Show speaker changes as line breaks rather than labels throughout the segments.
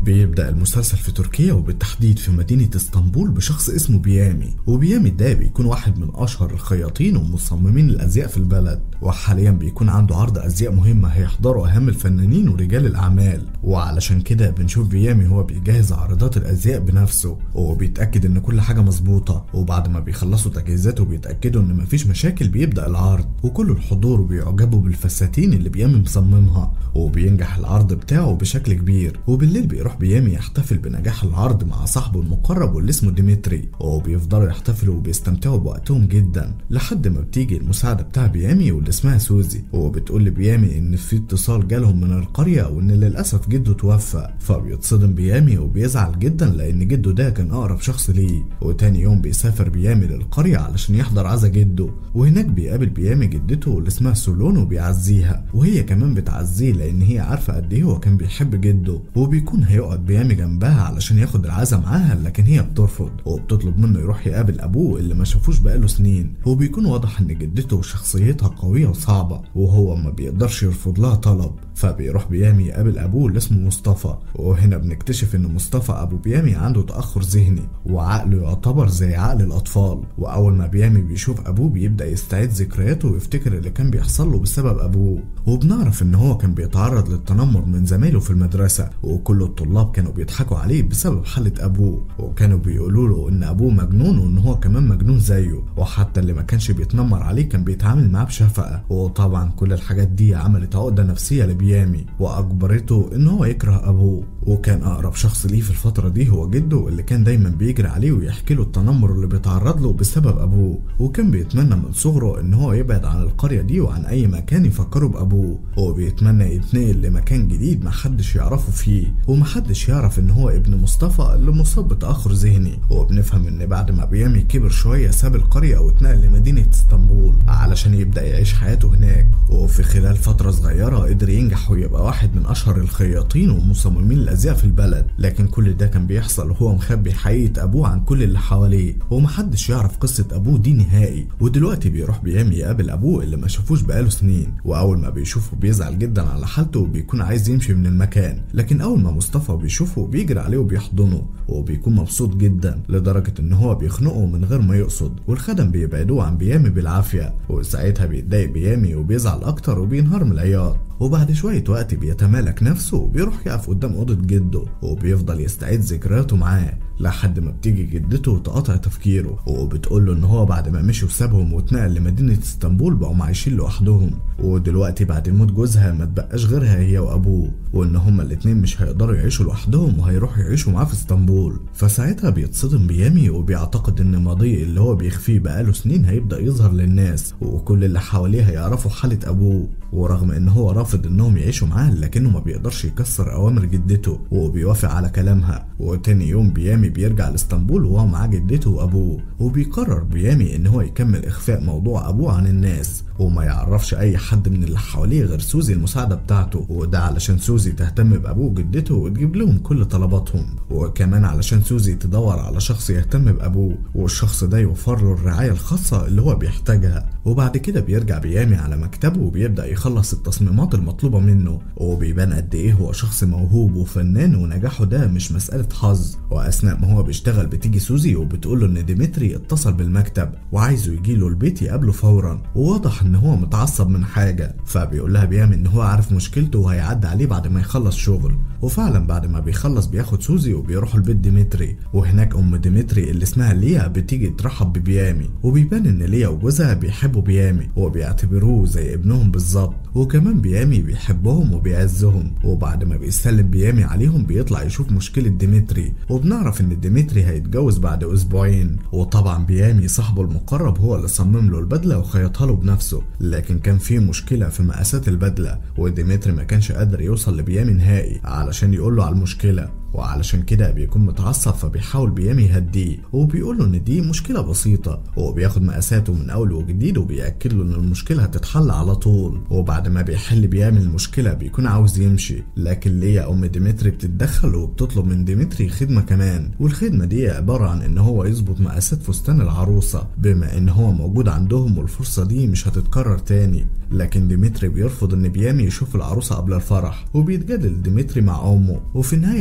بيبدأ المسلسل في تركيا وبالتحديد في مدينة اسطنبول بشخص اسمه بيامي وبيامي ده بيكون واحد من أشهر الخياطين ومصممين الأزياء في البلد وحاليا بيكون عنده عرض أزياء مهمة هيحضروا أهم الفنانين ورجال الأعمال وعلشان كده بنشوف بيامي هو بيجهز عارضات الأزياء بنفسه وبيتأكد إن كل حاجة مظبوطة وبعد ما بيخلصوا تجهيزاته بيتأكدوا إن مفيش مشاكل بيبدأ العرض وكل الحضور بيعجبوا بالفساتين اللي بيامي مصممها وبينجح العرض بتاعه بشكل كبير وبالليل بيروح بيامي يحتفل بنجاح العرض مع صاحبه المقرب واللي اسمه ديمتري وبيفضلوا يحتفلوا وبيستمتعوا بوقتهم جدا لحد ما بتيجي المساعدة بتاع بيامي واللي اسمها سوزي وبتقول لبيامي ان في اتصال جالهم من القرية وان للأسف جده توفى فبيتصدم بيامي وبيزعل جدا لان جده ده كان اقرب شخص ليه وتاني يوم بيسافر بيامي للقرية علشان يحضر عزا جده وهناك بيقابل بيامي جدته اللي اسمها سولون وبيعزيها وهي كمان بتعزيه لان هي عارفة قد ايه هو كان بيحب جده وبيكون هيقعد بيامي جنبها علشان ياخد العزا معاها لكن هي بترفض وبتطلب منه يروح يقابل ابوه اللي ما شافوش بقاله سنين وبيكون واضح ان جدته شخصيتها قوية وصعبة وهو ما بيقدرش يرفض لها طلب فبيروح بيامي يقابل ابوه اللي اسمه مصطفى وهنا بنكتشف ان مصطفى ابو بيامي عنده تاخر ذهني وعقله يعتبر زي عقل الاطفال واول ما بيامي بيشوف ابوه بيبدا يستعيد ذكرياته ويفتكر اللي كان بيحصل له بسبب ابوه وبنعرف ان هو كان بيتعرض للتنمر من زمايله في المدرسه وكل الطلاب كانوا بيضحكوا عليه بسبب حاله ابوه وكانوا بيقولوا له ان ابوه مجنون وان هو كمان مجنون زيه وحتى اللي ما كانش بيتنمر عليه كان بيتعامل معاه بشفقه وطبعا كل الحاجات دي عملت عقده نفسيه لبيامي واجبرته ان هو يكره ابوه وكان اقرب شخص ليه في الفتره دي هو جده اللي كان دايما بيجري عليه ويحكي له التنمر اللي بيتعرض له بسبب ابوه وكان بيتمنى من صغره ان هو يبعد عن القريه دي وعن اي مكان يفكره بابوه وبيتمنى يتنقل لمكان جديد محدش يعرفه فيه ومحدش يعرف ان هو ابن مصطفى اللي مصاب بتاخر ذهني وبنفهم ان بعد ما بيامي كبر شويه ساب القريه واتنقل لمدينه اسطنبول علشان يبدا يعيش حياته هناك وفي خلال فتره صغيره قدر ينجح ويبقى واحد من اشهر الخياطين ومصممين الازياء في البلد لكن كل ده كان بيحصل وهو مخبي حقيقه ابوه عن كل اللي حواليه ومحدش يعرف قصه ابوه دي نهائي ودلوقتي بيروح بيامي يقابل ابوه اللي ما شافوش بقاله سنين واول ما بيشوفه بيزعل جدا على حالته وبيكون عايز يمشي من المكان لكن اول ما مصطفى بيشوفه بيجري عليه وبيحضنه وبيكون مبسوط جدا لدرجه ان هو بيخنقه من غير ما يقصد والخدم بيبعدوه عن بيامي بالعافيه وساعتها بيتضايق بيامي وبيزعل اكتر وبينهار من العياط وبعد شوية وقت بيتمالك نفسه وبيروح يقف قدام أوضة جده وبيفضل يستعيد ذكرياته معاه لحد ما بتيجي جدته وتقاطع تفكيره وبتقول له ان هو بعد ما مشي وسابهم واتنقل لمدينه اسطنبول بقوا عايشين لوحدهم ودلوقتي بعد موت جوزها ما تبقاش غيرها هي وابوه وان هما الاتنين مش هيقدروا يعيشوا لوحدهم وهيروحوا يعيشوا معاه في اسطنبول فساعتها بيتصدم بيامي وبيعتقد ان ماضيه اللي هو بيخفيه بقاله سنين هيبدا يظهر للناس وكل اللي حواليه هيعرفوا حاله ابوه ورغم ان هو رافض انهم يعيشوا معاه لكنه ما بيقدرش يكسر اوامر جدته وبيوافق على كلامها وتاني يوم بيامي بيرجع لاسطنبول وهو معاه جدته وابوه وبيقرر بيامي ان هو يكمل اخفاء موضوع ابوه عن الناس وما يعرفش اي حد من اللي حواليه غير سوزي المساعده بتاعته وده علشان سوزي تهتم بابوه وجدته وتجيب لهم كل طلباتهم وكمان علشان سوزي تدور على شخص يهتم بابوه والشخص ده يوفر له الرعايه الخاصه اللي هو بيحتاجها وبعد كده بيرجع بيامي على مكتبه وبيبدا يخلص التصميمات المطلوبه منه وبيبان قد ايه هو شخص موهوب وفنان ونجاحه ده مش مساله حظ واثناء ما هو بيشتغل بتيجي سوزي وبتقول له ان ديمتري اتصل بالمكتب وعايزه يجي له البيت يقابله فورا وواضح ان هو متعصب من حاجه فبيقول لها بيامي ان هو عارف مشكلته وهيعدي عليه بعد ما يخلص شغل وفعلا بعد ما بيخلص بياخد سوزي وبيروحوا البيت ديمتري وهناك ام ديمتري اللي اسمها ليا بتيجي ترحب ببيامي وبيبان ان ليا وجوزها بيحبوا بيامي وبيعتبروه زي ابنهم بالظبط وكمان بيامي بيحبهم وبيعزهم وبعد ما بيسلم بيامي عليهم بيطلع يشوف مشكله ديمتري وبنعرف ان ديمتري هيتجوز بعد اسبوعين وطبعا بيامي صاحبه المقرب هو اللي صمم له البدله وخيطها له بنفسه لكن كان في مشكله في مقاسات البدله وديمتري ما كانش قادر يوصل لبيامي نهائي علشان يقول له على المشكله وعلشان كده بيكون متعصب فبيحاول بيامي يهديه وبيقول له ان دي مشكله بسيطه وبياخد مقاساته من اول وجديد وبياكد له ان المشكله هتتحل على طول وبعد ما بيحل بيامي المشكله بيكون عاوز يمشي لكن ليا ام ديمتري بتتدخل وبتطلب من ديمتري خدمه كمان والخدمه دي عباره عن ان هو يظبط مقاسات فستان العروسه بما ان هو موجود عندهم والفرصه دي مش هتتكرر تاني لكن ديمتري بيرفض ان بيامي يشوف العروسه قبل الفرح وبيتجادل ديمتري مع امه وفي النهايه ديمتري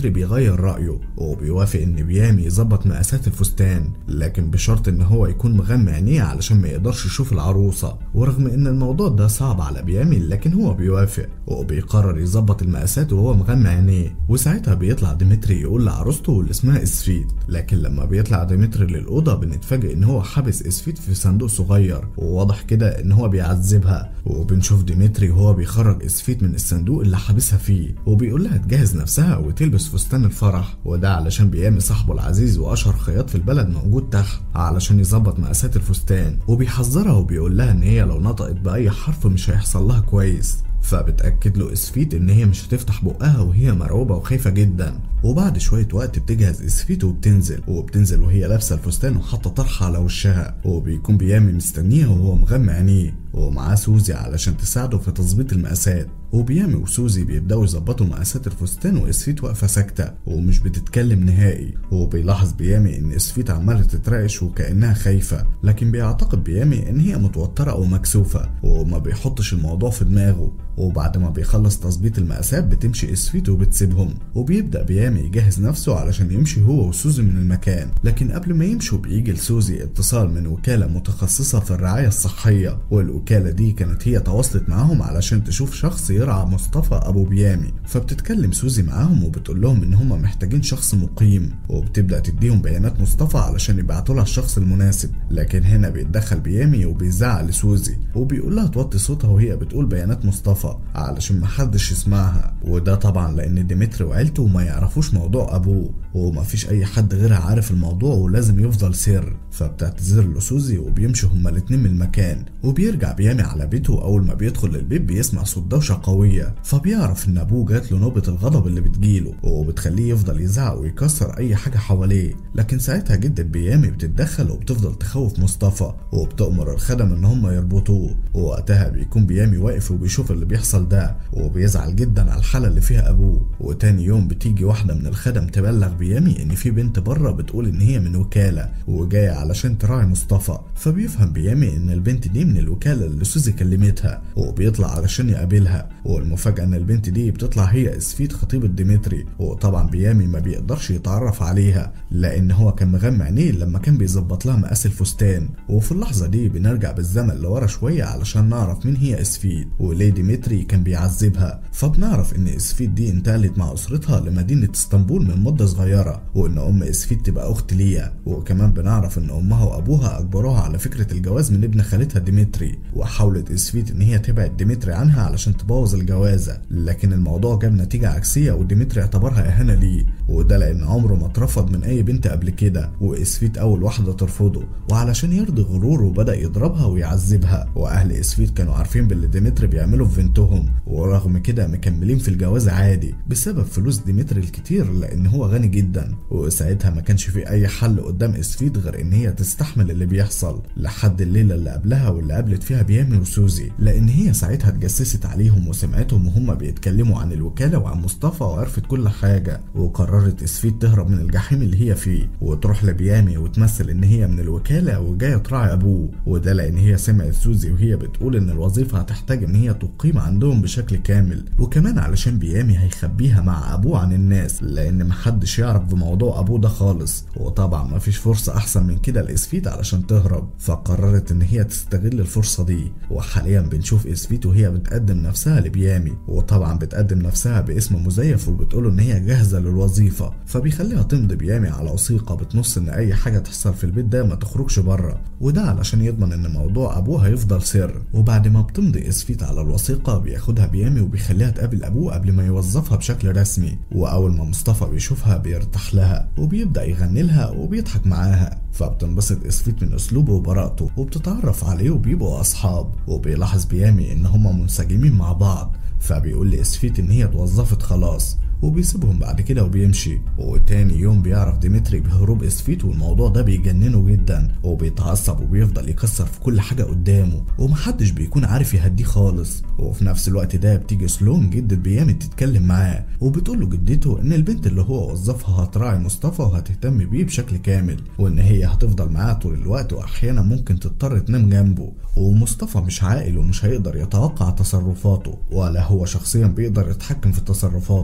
ديمتري بيغير رأيه وبيوافق ان بيامي يظبط مقاسات الفستان لكن بشرط ان هو يكون مغمى عينيه علشان ما يقدرش يشوف العروسة ورغم ان الموضوع ده صعب على بيامي لكن هو بيوافق وبيقرر يظبط المقاسات وهو مغمى عينيه وساعتها بيطلع ديمتري يقول لعروسته اللي اسمها اسفيت لكن لما بيطلع ديمتري للأوضة بنتفاجئ ان هو حابس اسفيت في صندوق صغير وواضح كده ان هو بيعذبها وبنشوف ديمتري وهو بيخرج اسفيت من الصندوق اللي حابسها فيه وبيقول لها تجهز نفسها وتلبس فستان الفرح وده علشان بيامي صاحبه العزيز واشهر خياط في البلد موجود تحت علشان يظبط مقاسات الفستان وبيحذرها وبيقول لها ان هي لو نطقت باي حرف مش هيحصل لها كويس فبتأكد له اسفيت ان هي مش هتفتح بقها وهي مرعوبة وخايفة جدا وبعد شوية وقت بتجهز اسفيت وبتنزل وبتنزل وهي لابسة الفستان وحاطة طرحة على وشها وبيكون بيامي مستنيها وهو مغمى عينيه ومعاه سوزي علشان تساعده في تظبيط المقاسات وبيامي وسوزي بيبدأوا يظبطوا مقاسات الفستان واسفيت واقفة ساكتة ومش بتتكلم نهائي وبيلاحظ بيامي ان اسفيت عمالة تترعش وكأنها خايفة لكن بيعتقد بيامي ان هي متوترة او مكسوفة وما بيحطش الموضوع في دماغه وبعد ما بيخلص تظبيط المقاسات بتمشي اسفيت وبتسيبهم وبيبدأ بيامي يجهز نفسه علشان يمشي هو وسوزي من المكان لكن قبل ما يمشوا بيجي لسوزي اتصال من وكالة متخصصة في الرعاية الصحية والوكالة دي كانت هي تواصلت معاهم علشان تشوف شخص يرعى مصطفى ابو بيامي فبتتكلم سوزي معاهم وبتقول لهم ان هم محتاجين شخص مقيم وبتبدأ تديهم بيانات مصطفى علشان يبعتوا لها الشخص المناسب لكن هنا بيتدخل بيامي وبيزعق لسوزي وبيقول لها توطي صوتها وهي بتقول بيانات مصطفى علشان محدش يسمعها وده طبعا لان ديمتري وعيلته ما يعرفوش موضوع ابوه ومفيش اي حد غيرها عارف الموضوع ولازم يفضل سر فبتعتذر له سوزي وبيمشوا هما الاتنين من المكان وبيرجع بيامي على بيته اول ما بيدخل البيت بيسمع صوت دوشه قويه فبيعرف ان ابوه جات له نوبه الغضب اللي بتجيله وبتخليه يفضل يزعق ويكسر اي حاجه حواليه لكن ساعتها جدة بيامي بتتدخل وبتفضل تخوف مصطفى وبتأمر الخدم ان هم يربطوه ووقتها بيكون بيامي واقف وبيشوف اللي بيحصل ده وبيزعل جدا على الحالة اللي فيها ابوه وتاني يوم بتيجي واحدة من الخدم تبلغ بيامي ان في بنت بره بتقول ان هي من وكالة وجاية علشان تراعي مصطفى فبيفهم بيامي ان البنت دي من الوكالة اللي سوزي كلمتها وبيطلع علشان يقابلها والمفاجأة ان البنت دي بتطلع هي اسفيت خطيبة ديمتري وطبعا بيامي ما بيقدرش يتعرف عليها لان هو كان مغمى عينيه لما كان بيظبط لها مقاس الفستان وفي اللحظة دي بنرجع بالزمن لورا شوية علشان نعرف مين هي اسفيت وليه ديمتري كان بيعذبها فبنعرف ان اسفيت دي انتقلت مع اسرتها لمدينة اسطنبول من مدة صغيرة وان ام اسفيت تبقى اخت ليا وكمان بنعرف ان امها وابوها اجبروها على فكرة الجواز من ابن خالتها ديمتري وحاولت اسفيت ان هي تبعد ديمتري عنها علشان تبوظ الجوازة لكن الموضوع جاب نتيجة عكسية وديمتري اعتبرها اهانة ليه وده لان عمره ما اترفض من اي بنت قبل كده واسفيت اول واحدة ترفضه وعلشان يرضي غروره بدأ يضربها ويعذبها واهل اسفيت كانوا عارفين باللي ديمتري بيعمله في بنتهم ورغم كده مكملين في الجواز عادي بسبب فلوس ديمتري الكتير لان هو غني جدا وساعتها ما كانش في اي حل قدام اسفيت غير ان هي تستحمل اللي بيحصل لحد الليله اللي قبلها واللي قابلت فيها بيامي وسوزي لان هي ساعتها اتجسست عليهم وسمعتهم وهم بيتكلموا عن الوكاله وعن مصطفى وعرفت كل حاجه وقررت اسفيت تهرب من الجحيم اللي هي فيه وتروح لبيامي وتمثل ان هي من الوكاله وجايه تراعي ابوه وده لان هي سمعت سوزي وهي بتقول ان الوظيفه هتحتاج ان هي تقيم عندهم بشكل كامل وكمان علشان بيامي هيخبيها مع ابوه عن الناس لان محدش يعرف بموضوع ابوه ده خالص وطبعا مفيش فرصه احسن من كده لاسفيت علشان تهرب فقررت ان هي تستغل الفرصه دي وحاليا بنشوف اسفيت وهي بتقدم نفسها لبيامي وطبعا بتقدم نفسها باسم مزيف وبتقوله ان هي جاهزه للوظيفه فبيخليها تمضي بيامي على وثيقه بتنص ان اي حاجه تحصل في البيت ده ما تخرجش بره وده علشان يضمن ان موضوع ابوه هيفضل سر وبعد ما بتمضي اسفيت على الوثيقه بياخدها بيامي وبيخليها تقابل ابوه قبل ما يوظفها بشكل رسمي واول ما مصطفى بيشوفها بيرتاح لها وبيبدا يغني لها وبيضحك معاها فبتنبسط اسفيت من اسلوبه وبراءته وبتتعرف عليه وبيبقوا اصحاب وبيلاحظ بيامي ان هما منسجمين مع بعض فبيقول لاسفيت ان هي اتوظفت خلاص وبيسيبهم بعد كده وبيمشي وتاني يوم بيعرف ديمتري بهروب اسفيت والموضوع ده بيجننه جدا وبيتعصب وبيفضل يكسر في كل حاجة قدامه ومحدش بيكون عارف يهديه خالص وفي نفس الوقت ده بتيجي سلوم جدة بيامي تتكلم معاه وبتقول له جدته ان البنت اللي هو وظفها هتراعي مصطفى وهتهتم بيه بشكل كامل وان هي هتفضل معاه طول الوقت واحيانا ممكن تضطر تنام جنبه ومصطفى مش عاقل ومش هيقدر يتوقع تصرفاته ولا هو شخصيا بيقدر يتحكم في تصرفاته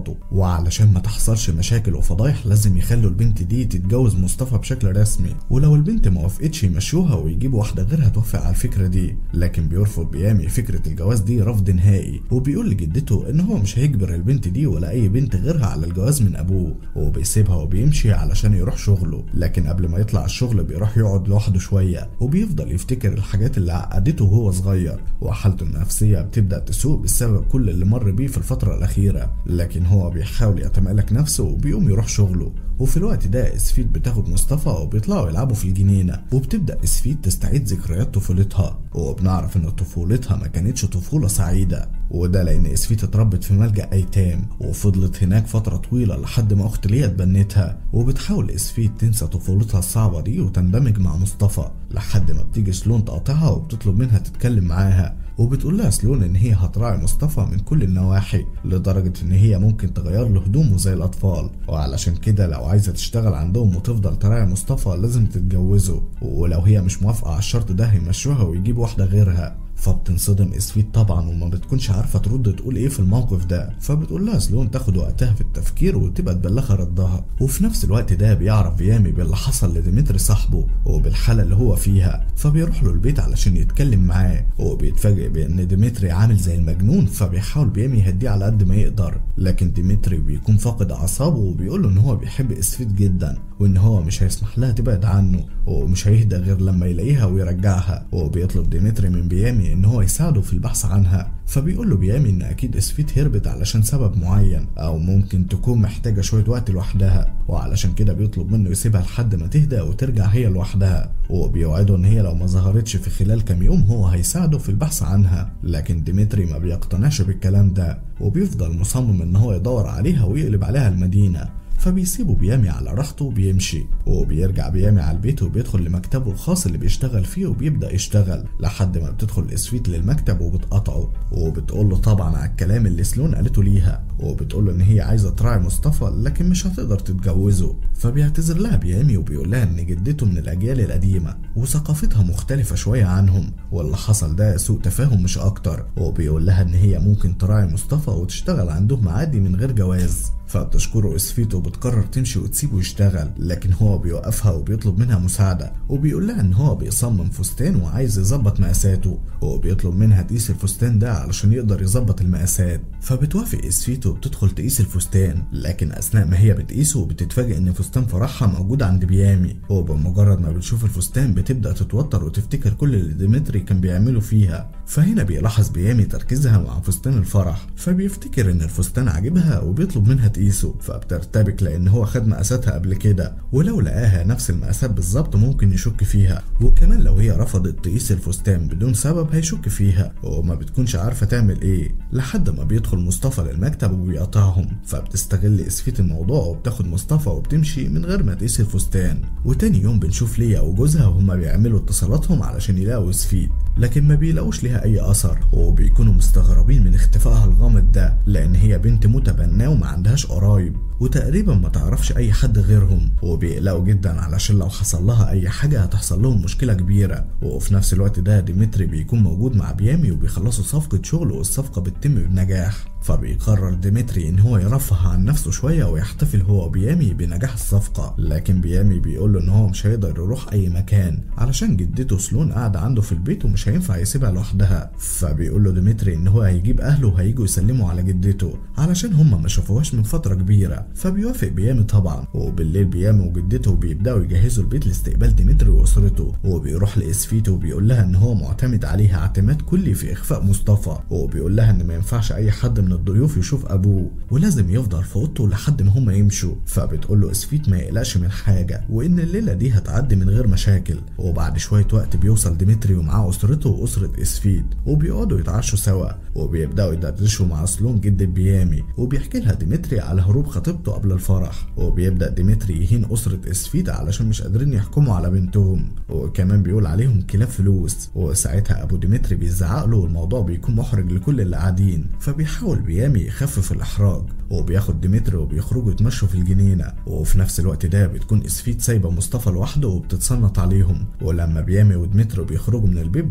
وعلشان ما تحصلش مشاكل وفضايح لازم يخلوا البنت دي تتجوز مصطفى بشكل رسمي ولو البنت ما وافقتش يمشوها ويجيبوا واحده غيرها توافق على الفكره دي لكن بيرفض بيامي فكره الجواز دي رفض نهائي وبيقول لجدته ان هو مش هيجبر البنت دي ولا اي بنت غيرها على الجواز من ابوه وبيسيبها وبيمشي علشان يروح شغله لكن قبل ما يطلع الشغل بيروح يقعد لوحده شويه وبيفضل يفتكر الحاجات اللي عقدته وهو صغير وحالته النفسيه بتبدا تسوء بسبب كل اللي مر بيه في الفتره الاخيره لكن هو بيحاول يتمالك نفسه وبيقوم يروح شغله وفي الوقت ده اسفيد بتاخد مصطفى وبيطلعوا يلعبوا في الجنينه وبتبدا اسفيد تستعيد ذكريات طفولتها وبنعرف ان طفولتها ما كانتش طفوله سعيده وده لان اسفيت اتربت في ملجأ ايتام وفضلت هناك فتره طويله لحد ما اخت ليا اتبنتها وبتحاول اسفيت تنسى طفولتها الصعبه دي وتندمج مع مصطفى لحد ما بتيجي سلون تقاطعها وبتطلب منها تتكلم معاها وبتقول لها سلون ان هي هتراعي مصطفى من كل النواحي لدرجة ان هي ممكن تغير له هدومه زي الاطفال وعلشان كده لو عايزة تشتغل عندهم وتفضل تراعي مصطفى لازم تتجوزه ولو هي مش موافقة على الشرط ده هيمشوها ويجيبوا واحدة غيرها فبتنصدم اسفيت طبعا وما بتكونش عارفه ترد تقول ايه في الموقف ده فبتقول لها سلون تاخد وقتها في التفكير وتبقى تبلغها ردها وفي نفس الوقت ده بيعرف بيامي باللي حصل لديمتري صاحبه وبالحاله اللي هو فيها فبيروح له البيت علشان يتكلم معاه وبيتفاجئ بان ديمتري عامل زي المجنون فبيحاول بيامي يهديه على قد ما يقدر لكن ديمتري بيكون فاقد اعصابه وبيقول له ان هو بيحب اسفيت جدا وان هو مش هيسمح لها تبعد عنه ومش هيهدى غير لما يلاقيها ويرجعها وبيطلب ديمتري من بيامي ان هو يساعده في البحث عنها فبيقول له بيامي ان اكيد اسفيت هربت علشان سبب معين او ممكن تكون محتاجه شويه وقت لوحدها وعلشان كده بيطلب منه يسيبها لحد ما تهدى وترجع هي لوحدها وبيوعده ان هي لو ما ظهرتش في خلال كام يوم هو هيساعده في البحث عنها لكن ديمتري ما بيقتنعش بالكلام ده وبيفضل مصمم ان هو يدور عليها ويقلب عليها المدينه فبيسيبه بيامي على راحته وبيمشي وبيرجع بيامي على البيت وبيدخل لمكتبه الخاص اللي بيشتغل فيه وبيبدا يشتغل لحد ما بتدخل اسفيت للمكتب وبتقطعه وبتقول له طبعا على الكلام اللي سلون قالته ليها وبتقول له ان هي عايزه تراعي مصطفى لكن مش هتقدر تتجوزه فبيعتذر لها بيامي وبيقول لها ان جدته من الاجيال القديمه وثقافتها مختلفه شويه عنهم واللي حصل ده سوء تفاهم مش اكتر وبيقول لها ان هي ممكن تراعي مصطفى وتشتغل عندهم عادي من غير جواز فبتشكره اسفيت وبتقرر تمشي وتسيبه يشتغل لكن هو بيوقفها وبيطلب منها مساعدة وبيقول لها ان هو بيصمم فستان وعايز يظبط مقاساته وبيطلب منها تقيس الفستان ده علشان يقدر يظبط المقاسات فبتوافق اسفيت وبتدخل تقيس الفستان لكن اثناء ما هي بتقيسه بتتفاجئ ان فستان فرحها موجود عند بيامي وبمجرد ما بتشوف الفستان بتبدا تتوتر وتفتكر كل اللي ديمتري كان بيعمله فيها فهنا بيلاحظ بيامي تركيزها مع فستان الفرح فبيفتكر ان الفستان عاجبها وبيطلب منها تقيسه فبترتبك لان هو خد مقاساتها قبل كده ولو لقاها نفس المقاسات بالظبط ممكن يشك فيها وكمان لو هي رفضت تقيس الفستان بدون سبب هيشك فيها وما بتكونش عارفه تعمل ايه لحد ما بيدخل مصطفى للمكتب وبيقطعهم فبتستغل اسفيت الموضوع وبتاخد مصطفى وبتمشي من غير ما تقيس الفستان وتاني يوم بنشوف ليا وجوزها وهما بيعملوا اتصالاتهم علشان يلاقوا اسفيت لكن ما بيلاقوش ليها اي اثر وبيكونوا مستغربين من اختفائها الغامض ده لان هي بنت متبناه وما عندهاش قرايب وتقريبا ما تعرفش اي حد غيرهم وبيقلقوا جدا علشان لو حصل لها اي حاجه هتحصل لهم مشكله كبيره وفي نفس الوقت ده ديمتري بيكون موجود مع بيامي وبيخلصوا صفقه شغل والصفقه بتتم بنجاح فبيقرر ديمتري ان هو يرفه عن نفسه شويه ويحتفل هو وبيامي بنجاح الصفقه لكن بيامي بيقول له ان هو مش هيقدر يروح اي مكان علشان جدته سلون قاعده عنده في البيت ومش هينفع يسيبها لوحدها فبيقول له ديمتري ان هو هيجيب اهله وهيجوا يسلموا على جدته علشان هما ما شافوهاش من فتره كبيره فبيوافق بيامي طبعا وبالليل بيامي وجدته بيبداوا يجهزوا البيت لاستقبال ديمتري واسرته وبيروح لاسفيته وبيقول لها ان هو معتمد عليها اعتماد كلي في اخفاء مصطفى وبيقول لها ان ما ينفعش اي حد من الضيوف يشوف ابوه ولازم يفضل في اوضته لحد ما هما يمشوا فبتقول له اسفيت ما يقلقش من حاجه وان الليله دي هتعدي من غير مشاكل وبعد شويه وقت بيوصل ديمتري ومعاه اسرته واسره اسفيت وبيقعدوا يتعشوا سوا وبيبداوا يدردشوا مع سلون جد بيامي وبيحكي لها ديمتري على هروب خطيبته قبل الفرح وبيبدا ديمتري يهين اسره اسفيت علشان مش قادرين يحكموا على بنتهم وكمان بيقول عليهم كلاب فلوس وساعتها ابو ديمتري بيزعق له والموضوع بيكون محرج لكل اللي قاعدين فبيحاول بيامي يخفف الاحراج وبياخد ديمتري وبيخرجوا يتمشوا في الجنينه وفي نفس الوقت ده بتكون اسفيت سايبه مصطفى لوحده وبتتصنت عليهم ولما بيامي وديمتري بيخرجوا من البيت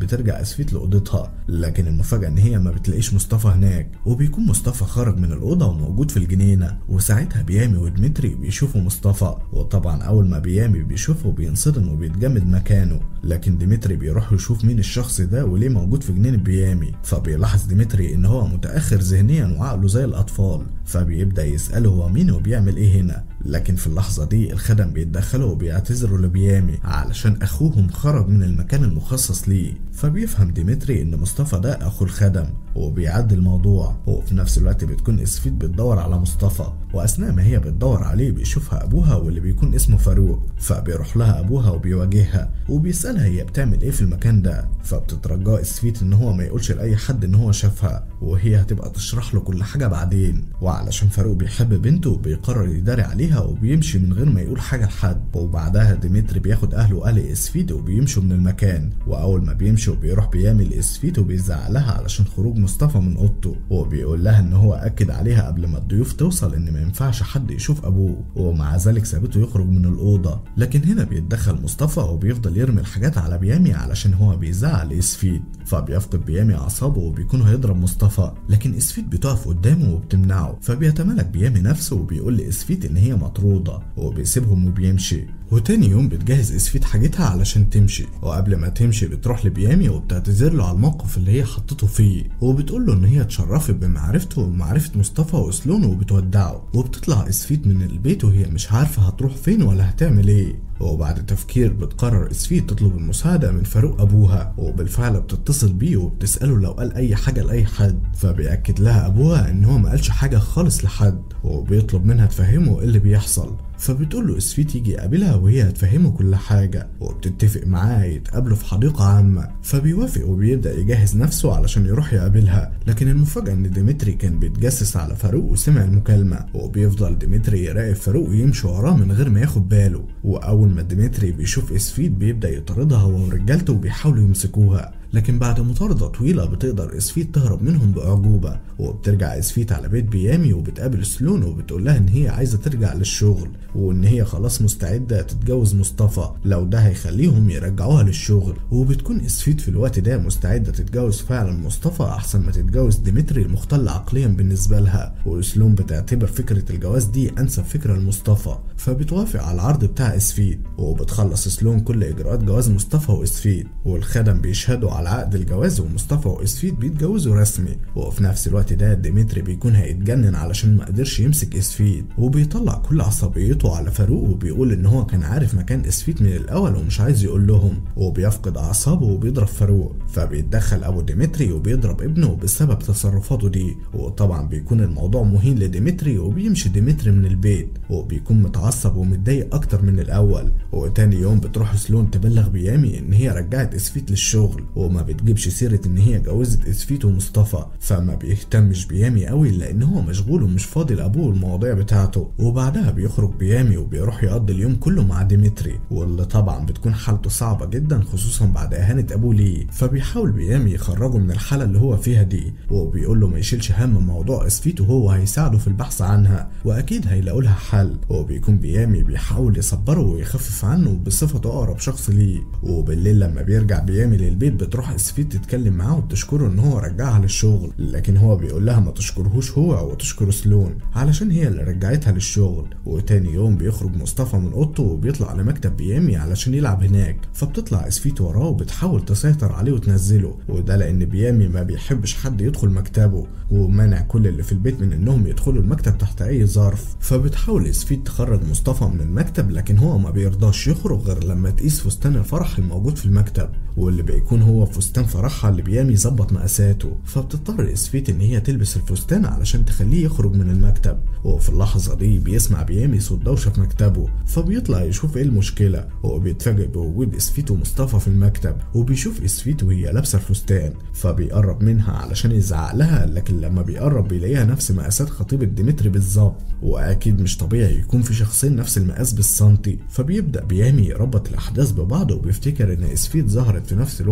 بترجع اسفيت لاوضتها لكن المفاجاه ان هي ما بتلاقيش مصطفى هناك وبيكون مصطفى خرج من الاوضه وموجود في الجنينه وساعتها بيامي وديمتري بيشوفوا مصطفى وطبعا اول ما بيامي بيشوفه بينصدم وبيتجمد مكانه لكن ديمتري بيروح يشوف مين الشخص ده وليه موجود في جنينه بيامي فبيلاحظ ديمتري ان هو متاخر ذهنيا وعقله زي الاطفال فبيبدا يساله هو مين وبيعمل ايه هنا لكن في اللحظة دي الخدم بيتدخلوا وبيعتذروا لبيامي علشان أخوهم خرج من المكان المخصص ليه فبيفهم ديمتري إن مصطفى ده أخو الخدم وبيعدي الموضوع وفي نفس الوقت بتكون اسفيت بتدور على مصطفى وأثناء ما هي بتدور عليه بيشوفها أبوها واللي بيكون اسمه فاروق فبيروح لها أبوها وبيواجهها وبيسألها هي بتعمل إيه في المكان ده فبتترجاه اسفيت إن هو ما يقولش لأي حد إن هو شافها وهي هتبقى تشرح له كل حاجة بعدين وعلشان فاروق بيحب بنته بيقرر يداري عليها وبيمشي من غير ما يقول حاجة لحد وبعدها ديمتري بياخد أهله وأهل إسفيت وبيمشوا من المكان وأول ما بيمشوا بيروح بيعمل إسفيت وبيزعق لها علشان خروج مصطفى من أوضته وبيقول لها إن هو أكد عليها قبل ما الضيوف توصل إن ما ينفعش حد يشوف أبوه ومع ذلك سابته يخرج من الأوضة لكن هنا بيتدخل مصطفى وبيفضل يرمي الحاجات على بيامي علشان هو بيزعق لإسفيت فبيفقد بيامي أعصابه وبيكون هيضرب مصطفى لكن إسفيت بتقف قدامه وبتمنعه فبيتمالك بيامي نفسه وبيقول لإسفيت إن هي مطرودة وبيسيبهم وبيمشي وتاني يوم بتجهز اسفيت حاجتها علشان تمشي وقبل ما تمشي بتروح لبيامي وبتعتذر له على الموقف اللي هي حطته فيه وبتقول له ان هي اتشرفت بمعرفته ومعرفة مصطفى وسلون وبتودعه وبتطلع اسفيت من البيت وهي مش عارفة هتروح فين ولا هتعمل ايه وبعد تفكير بتقرر اسفيت تطلب المساعدة من فاروق أبوها وبالفعل بتتصل بيه وبتسأله لو قال أي حاجة لأي حد فبيأكد لها أبوها إن هو ما قالش حاجة خالص لحد وبيطلب منها تفهمه إيه اللي بيحصل فبتقول له اسفيت يجي يقابلها وهي هتفهمه كل حاجة وبتتفق معاه يتقابلوا في حديقة عامة فبيوافق وبيبدأ يجهز نفسه علشان يروح يقابلها لكن المفاجأة إن ديمتري كان بيتجسس على فاروق وسمع المكالمة وبيفضل ديمتري يراقب فاروق ويمشي وراه من غير ما ياخد باله وأول ما ديمتري بيشوف اسفيت بيبدأ يطاردها هو ورجالته وبيحاولوا يمسكوها لكن بعد مطاردة طويلة بتقدر اسفيت تهرب منهم بأعجوبة وبترجع اسفيت على بيت بيامي وبتقابل سلون وبتقول لها ان هي عايزة ترجع للشغل وان هي خلاص مستعدة تتجوز مصطفى لو ده هيخليهم يرجعوها للشغل وبتكون اسفيت في الوقت ده مستعدة تتجوز فعلا مصطفى احسن ما تتجوز ديمتري المختل عقليا بالنسبة لها وسلون بتعتبر فكرة الجواز دي انسب فكرة لمصطفى فبتوافق على العرض بتاع اسفيت وبتخلص سلون كل اجراءات جواز مصطفى واسفيت والخدم بيشهدوا على عقد الجواز ومصطفى واسفيت بيتجوزوا رسمي وفي نفس الوقت ده ديمتري بيكون هيتجنن علشان ما قدرش يمسك اسفيت وبيطلع كل عصبيته على فاروق وبيقول ان هو كان عارف مكان اسفيت من الاول ومش عايز يقول لهم وبيفقد اعصابه وبيضرب فاروق فبيتدخل ابو ديمتري وبيضرب ابنه بسبب تصرفاته دي وطبعا بيكون الموضوع مهين لديمتري وبيمشي ديمتري من البيت وبيكون متعصب ومتضايق اكتر من الاول وتاني يوم بتروح سلون تبلغ بيامي ان هي رجعت اسفيت للشغل وما بتجيبش سيرة ان هي جوزت اسفيت ومصطفى فما بيهتمش بيامي قوي لان هو مشغول ومش فاضي لابوه المواضيع بتاعته وبعدها بيخرج بيامي وبيروح يقضي اليوم كله مع ديمتري واللي طبعا بتكون حالته صعبة جدا خصوصا بعد اهانة ابوه ليه فبيحاول بيامي يخرجه من الحالة اللي هو فيها دي وبيقول له ما يشيلش هم موضوع اسفيت وهو هيساعده في البحث عنها واكيد هيلاقوا لها حل وبيكون بيامي بيحاول يصبره ويخفف عنه بصفته اقرب شخص ليه وبالليل لما بيرجع بيامي للبيت بتروح اسفيت تتكلم معاه وبتشكره ان هو رجعها للشغل لكن هو بيقول لها ما تشكرهوش هو وتشكر سلون علشان هي اللي رجعتها للشغل وتاني يوم بيخرج مصطفى من اوضته وبيطلع لمكتب بيامي علشان يلعب هناك فبتطلع اسفيت وراه وبتحاول تسيطر عليه وتنزله وده لان بيامي ما بيحبش حد يدخل مكتبه ومنع كل اللي في البيت من انهم يدخلوا المكتب تحت اي ظرف فبتحاول اسفيت تخرج مصطفى من المكتب لكن هو ما بيرضاش يخرج غير لما تقيس فستان الفرح الموجود في المكتب واللي بيكون هو فستان فرحها اللي بيامي يظبط مقاساته فبتضطر اسفيت ان هي تلبس الفستان علشان تخليه يخرج من المكتب وفي اللحظة دي بيسمع بيامي صوت دوشة في مكتبه فبيطلع يشوف ايه المشكلة وبيتفاجئ بوجود اسفيت ومصطفى في المكتب وبيشوف اسفيت وهي لابسة الفستان فبيقرب منها علشان يزعق لها لكن لما بيقرب بيلاقيها نفس مقاسات خطيبة ديمتري بالظبط واكيد مش طبيعي يكون في شخصين نفس المقاس بالسنتي فبيبدأ بيامي يربط الاحداث ببعض وبيفتكر ان اسفيت ظهرت في نفس الوقت اللي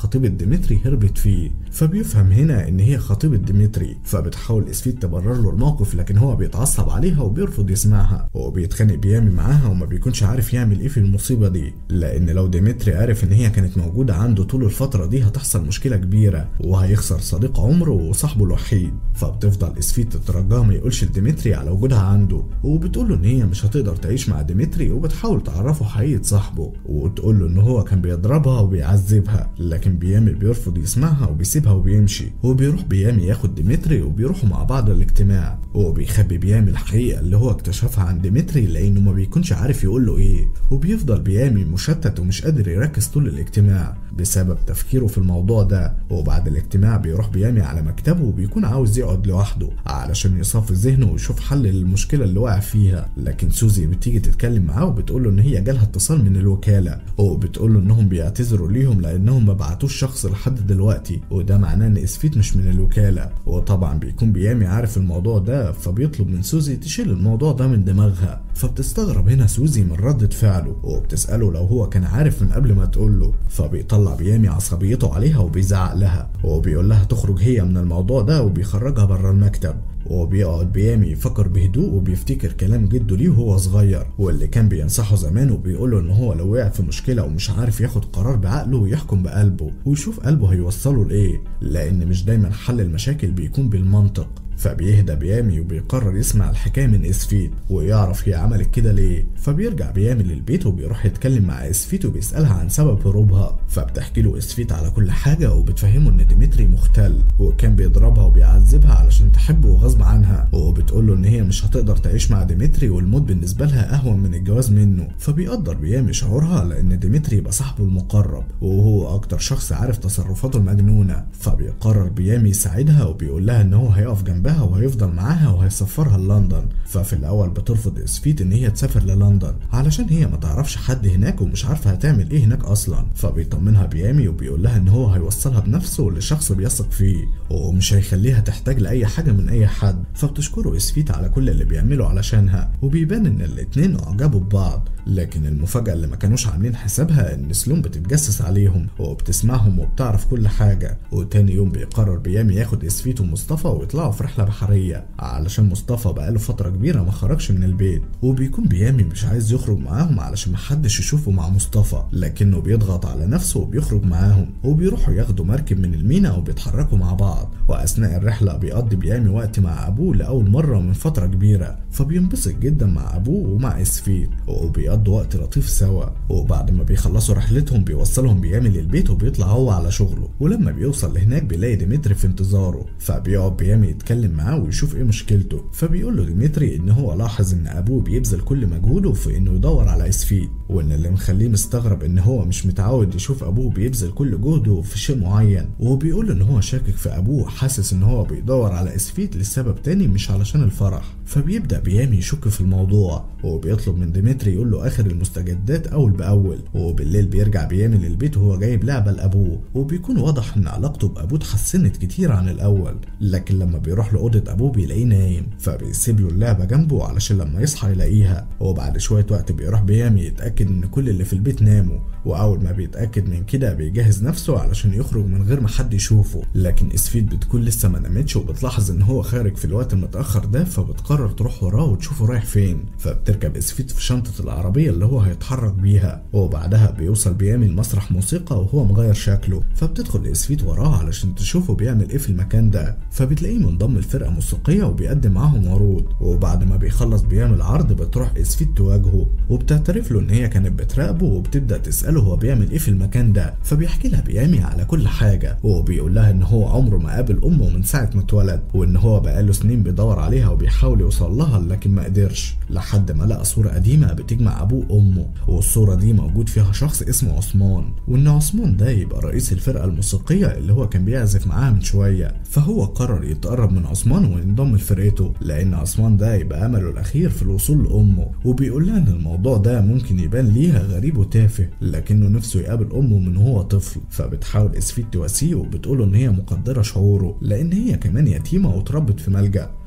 خطيبة ديمتري هربت فيه فبيفهم هنا ان هي خطيبة ديمتري فبتحاول اسفيت تبرر له الموقف لكن هو بيتعصب عليها وبيرفض يسمعها وبيتخانق بيامي معاها وما بيكونش عارف يعمل ايه في المصيبة دي لان لو ديمتري عرف ان هي كانت موجودة عنده طول الفترة دي هتحصل مشكلة كبيرة وهيخسر صديق عمره وصاحبه الوحيد فبتفضل اسفيت تترجاه ما يقولش لديمتري على وجودها عنده وبتقول له ان هي مش هتقدر تعيش مع ديمتري وبتحاول تعرفه حقيقة صاحبه وتقول له ان هو كان بيضربها وبيعذبها لكن بيامي بيرفض يسمعها وبيسيبها وبيمشي وبيروح بيامي ياخد ديمتري وبيروحوا مع بعض الاجتماع وبيخبي بيامي الحقيقة اللي هو اكتشفها عن ديمتري لانه ما بيكونش عارف يقول له ايه وبيفضل بيامي مشتت ومش قادر يركز طول الاجتماع بسبب تفكيره في الموضوع ده وبعد الاجتماع بيروح بيامي على مكتبه وبيكون عاوز يقعد لوحده علشان يصفي ذهنه ويشوف حل للمشكلة اللي وقع فيها لكن سوزي بتيجي تتكلم معاه وبتقول له ان هي جالها اتصال من الوكالة وبتقول له انهم بيعتذروا ليهم لانهم ما بعتوش شخص لحد دلوقتي وده معناه ان اسفيت مش من الوكالة وطبعا بيكون بيامي عارف الموضوع ده فبيطلب من سوزي تشيل الموضوع ده من دماغها فبتستغرب هنا سوزي من ردة فعله وبتسأله لو هو كان عارف من قبل ما تقول له فبيطلع بيامي عصبيته عليها وبيزعق لها وبيقول لها تخرج هي من الموضوع ده وبيخرجها بره المكتب وبيقعد بيامي يفكر بهدوء وبيفتكر كلام جده ليه وهو صغير واللي كان بينصحه زمان وبيقوله ان هو لو وقع في مشكله ومش عارف ياخد قرار بعقله ويحكم بقلبه ويشوف قلبه هيوصله لايه لان مش دايما حل المشاكل بيكون بالمنطق فبيهدى بيامي وبيقرر يسمع الحكايه من اسفيت ويعرف هي عملت كده ليه فبيرجع بيامي للبيت وبيروح يتكلم مع اسفيت وبيسالها عن سبب هروبها فبتحكي له اسفيت على كل حاجه وبتفهمه ان ديمتري مختل وكان بيضربها وبيعذبها علشان تحبه وغصب عنها وبتقول له ان هي مش هتقدر تعيش مع ديمتري والموت بالنسبه لها اهون من الجواز منه فبيقدر بيامي شعورها لان ديمتري يبقى صاحبه المقرب وهو اكتر شخص عارف تصرفاته المجنونه فبيقرر بيامي يساعدها وبيقول لها ان هو هيقف جنبها وهيفضل معاها وهيسفرها لندن ففي الاول بترفض اسفيت ان هي تسافر للندن علشان هي ما تعرفش حد هناك ومش عارفه هتعمل ايه هناك اصلا فبيطمنها بيامي وبيقول لها ان هو هيوصلها بنفسه لشخص بيثق فيه ومش هيخليها تحتاج لاي حاجه من اي حد فبتشكره اسفيت على كل اللي بيعمله علشانها وبيبان ان الاتنين اعجبوا ببعض لكن المفاجأة اللي ما كانوش عاملين حسابها إن سلوم بتتجسس عليهم وبتسمعهم وبتعرف كل حاجة وتاني يوم بيقرر بيامي ياخد إسفيت ومصطفى ويطلعوا في رحلة بحرية علشان مصطفى بقاله فترة كبيرة ما خرجش من البيت وبيكون بيامي مش عايز يخرج معاهم علشان محدش يشوفه مع مصطفى لكنه بيضغط على نفسه وبيخرج معاهم وبيروحوا ياخدوا مركب من المينا وبيتحركوا مع بعض وأثناء الرحلة بيقضي بيامي وقت مع أبوه لأول مرة من فترة كبيرة فبينبسط جدا مع أبوه ومع إسفيت وبيقضوا وقت لطيف سوا وبعد ما بيخلصوا رحلتهم بيوصلهم بيامي للبيت وبيطلع هو على شغله ولما بيوصل لهناك بيلاقي ديمتري في انتظاره فبيقعد بيامي يتكلم معاه ويشوف ايه مشكلته فبيقول له ديمتري ان هو لاحظ ان ابوه بيبذل كل مجهوده في انه يدور على اسفيد وان اللي مخليه مستغرب ان هو مش متعود يشوف ابوه بيبذل كل جهده في شيء معين وبيقول ان هو شاكك في ابوه حاسس ان هو بيدور على اسفيد لسبب تاني مش علشان الفرح فبيبدا بيامي يشك في الموضوع وبيطلب من ديمتري يقول له اخر المستجدات اول باول وبالليل بيرجع بيامي للبيت وهو جايب لعبه لابوه وبيكون واضح ان علاقته بابوه اتحسنت كتير عن الاول لكن لما بيروح لاوضه ابوه بيلاقيه نايم فبيسيب له اللعبه جنبه علشان لما يصحى يلاقيها وبعد شويه وقت بيروح بيامي يتاكد ان كل اللي في البيت ناموا واول ما بيتاكد من كده بيجهز نفسه علشان يخرج من غير ما حد يشوفه لكن اسفيد بتكون لسه ما نامتش وبتلاحظ ان هو خارج في الوقت المتاخر ده فبتقرر تروح وراه وتشوفه رايح فين فبتركب اسفيد في شنطه العربيه اللي هو هيتحرك بيها وبعدها بيوصل بيامي لمسرح موسيقى وهو مغير شكله فبتدخل اسفيد وراه علشان تشوفه بيعمل ايه في المكان ده فبتلاقيه منضم لفرقه موسيقيه وبيقدم معاهم عروض وبعد ما بيخلص بيعمل عرض بتروح اسفيد تواجهه وبتعترف له ان هي كانت بتراقبه وبتبدا تساله هو بيعمل ايه في المكان ده فبيحكي لها بيامي على كل حاجه وبيقول لها ان هو عمره ما قابل امه من ساعه ما اتولد وان هو بقاله سنين بيدور عليها وبيحاول يوصل لها لكن ما قدرش لحد ما لقى صوره قديمه بتجمع ابوه وامه والصوره دي موجود فيها شخص اسمه عثمان وان عثمان ده يبقى رئيس الفرقه الموسيقيه اللي هو كان بيعزف معاها من شويه فهو قرر يتقرب من عثمان وينضم لفرقته لان عثمان ده يبقى امله الاخير في الوصول لامه وبيقول لها ان الموضوع ده ممكن يبان ليها غريب وتافه لكنه نفسه يقابل امه من هو طفل فبتحاول اسفيد تواسيه وبتقوله ان هي مقدره شعوره لان هي كمان يتيمه واتربت في ملجأ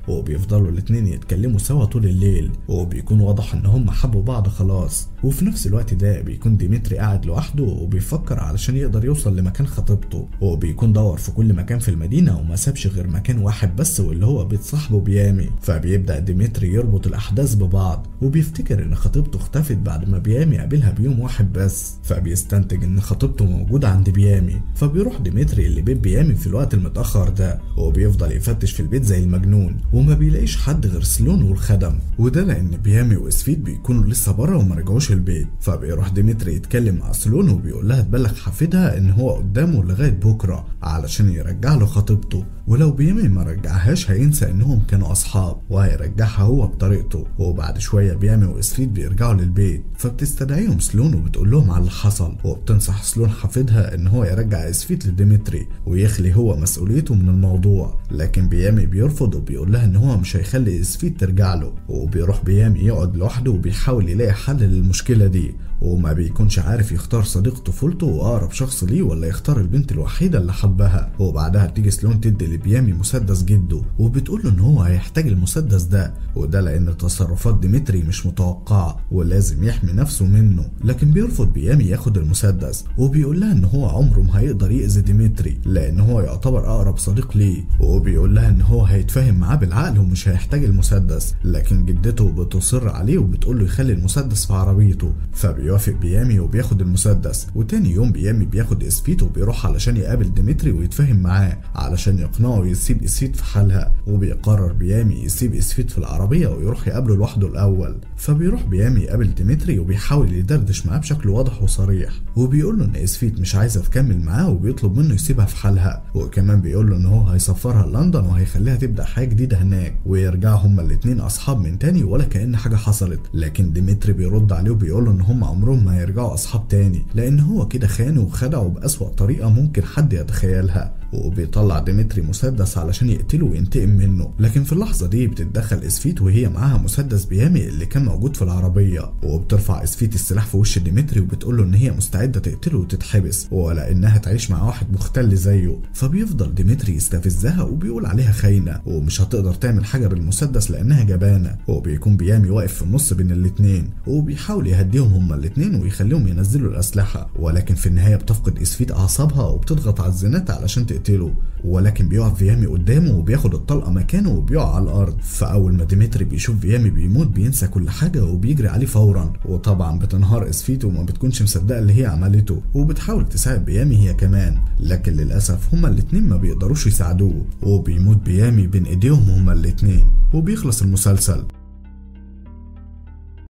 وبيفضلوا الاتنين يتكلموا سوا طول الليل وبيكون واضح ان هم حبوا بعض خلاص وفي نفس الوقت ده بيكون ديمتري قاعد لوحده وبيفكر علشان يقدر يوصل لمكان خطيبته وبيكون دور في كل مكان في المدينة وما سابش غير مكان واحد بس واللي هو بيت صاحبه بيامي فبيبدأ ديمتري يربط الأحداث ببعض وبيفتكر إن خطيبته اختفت بعد ما بيامي قابلها بيوم واحد بس فبيستنتج إن خطيبته موجودة عند بيامي فبيروح ديمتري لبيت بيامي في الوقت المتأخر ده وبيفضل يفتش في البيت زي المجنون وما بيلاقيش حد غير سلون والخدم وده لأن بيامي وإسفيت بيكونوا لسه بره وما رجعوش البيت فبيروح ديمتري يتكلم مع سلون وبيقول لها تبلغ حفيدها إن هو قدامه لغاية بكرة علشان يرجع له خطيبته ولو بيامي ما رجعهاش هينسى انهم كانوا اصحاب وهيرجعها هو بطريقته وبعد شويه بيامي واسفيت بيرجعوا للبيت فبتستدعيهم سلون وبتقول لهم على اللي حصل وبتنصح سلون حفيدها ان هو يرجع اسفيت لديمتري ويخلي هو مسؤوليته من الموضوع لكن بيامي بيرفض وبيقول لها ان هو مش هيخلي اسفيت ترجع له وبيروح بيامي يقعد لوحده وبيحاول يلاقي حل للمشكله دي وما بيكونش عارف يختار صديق طفولته واقرب شخص ليه ولا يختار البنت الوحيده اللي حبها وبعدها بتيجي سلون تدي لبيامي مسدس جده وبتقول له ان هو هيحتاج المسدس ده وده لان تصرفات ديمتري مش متوقعه ولازم يحمي نفسه منه لكن بيرفض بيامي ياخد المسدس وبيقول لها ان هو عمره ما هيقدر يأذي ديمتري لان هو يعتبر اقرب صديق ليه وبيقول لها ان هو هيتفاهم معاه بالعقل ومش هيحتاج المسدس لكن جدته بتصر عليه وبتقول له يخلي المسدس في عربيته فبيوافق بيامي وبياخد المسدس وتاني يوم بيامي بياخد اسفيت وبيروح علشان يقابل ديمتري ويتفاهم معاه علشان يقنعه يسيب اسفيت في حالها وبيقرر بيامي يسيب اسفيت في العربية ويروح يقابله لوحده الأول فبيروح بيامي يقابل ديمتري وبيحاول يدردش معاه بشكل واضح وصريح وبيقول له إن اسفيت مش عايزة تكمل معاه وبيطلب منه يسيبها في حالها وكمان بيقول له إن هو هيسفرها لندن وهيخليها تبدأ حياة جديدة هناك ويرجعوا هما الاتنين أصحاب من تاني ولا كأن حاجة حصلت لكن ديمتري بيرد عليه وبيقول له إن هما عمرهم ما هيرجعوا أصحاب تاني لأن هو كده خانه وخدعه بأسوأ طريقة ممكن حد يتخيلها وبيطلع ديمتري مسدس علشان يقتله وينتقم منه لكن في اللحظة دي بتتدخل اسفيت وهي معاها مسدس بيامي اللي كان موجود في العربية وبترفع اسفيت السلاح في وش ديمتري وبتقول له ان هي مستعدة تقتله وتتحبس ولا انها تعيش مع واحد مختل زيه فبيفضل ديمتري يستفزها وبيقول عليها خاينة ومش هتقدر تعمل حاجة بالمسدس لانها جبانة وبيكون بيامي واقف في النص بين الاتنين وبيحاول يهديهم هما الاتنين ويخليهم ينزلوا الاسلحة ولكن في النهاية بتفقد اسفيت اعصابها وبتضغط على الزنات علشان تقتله ولكن بيقف فيامي قدامه وبياخد الطلقه مكانه وبيقع على الارض فاول ما ديمتري بيشوف فيامي بيموت بينسى كل حاجه وبيجري عليه فورا وطبعا بتنهار اسفيت وما بتكونش مصدقه اللي هي عملته وبتحاول تساعد بيامي هي كمان لكن للاسف هما الاتنين ما بيقدروش يساعدوه وبيموت بيامي بين ايديهم هما الاتنين وبيخلص المسلسل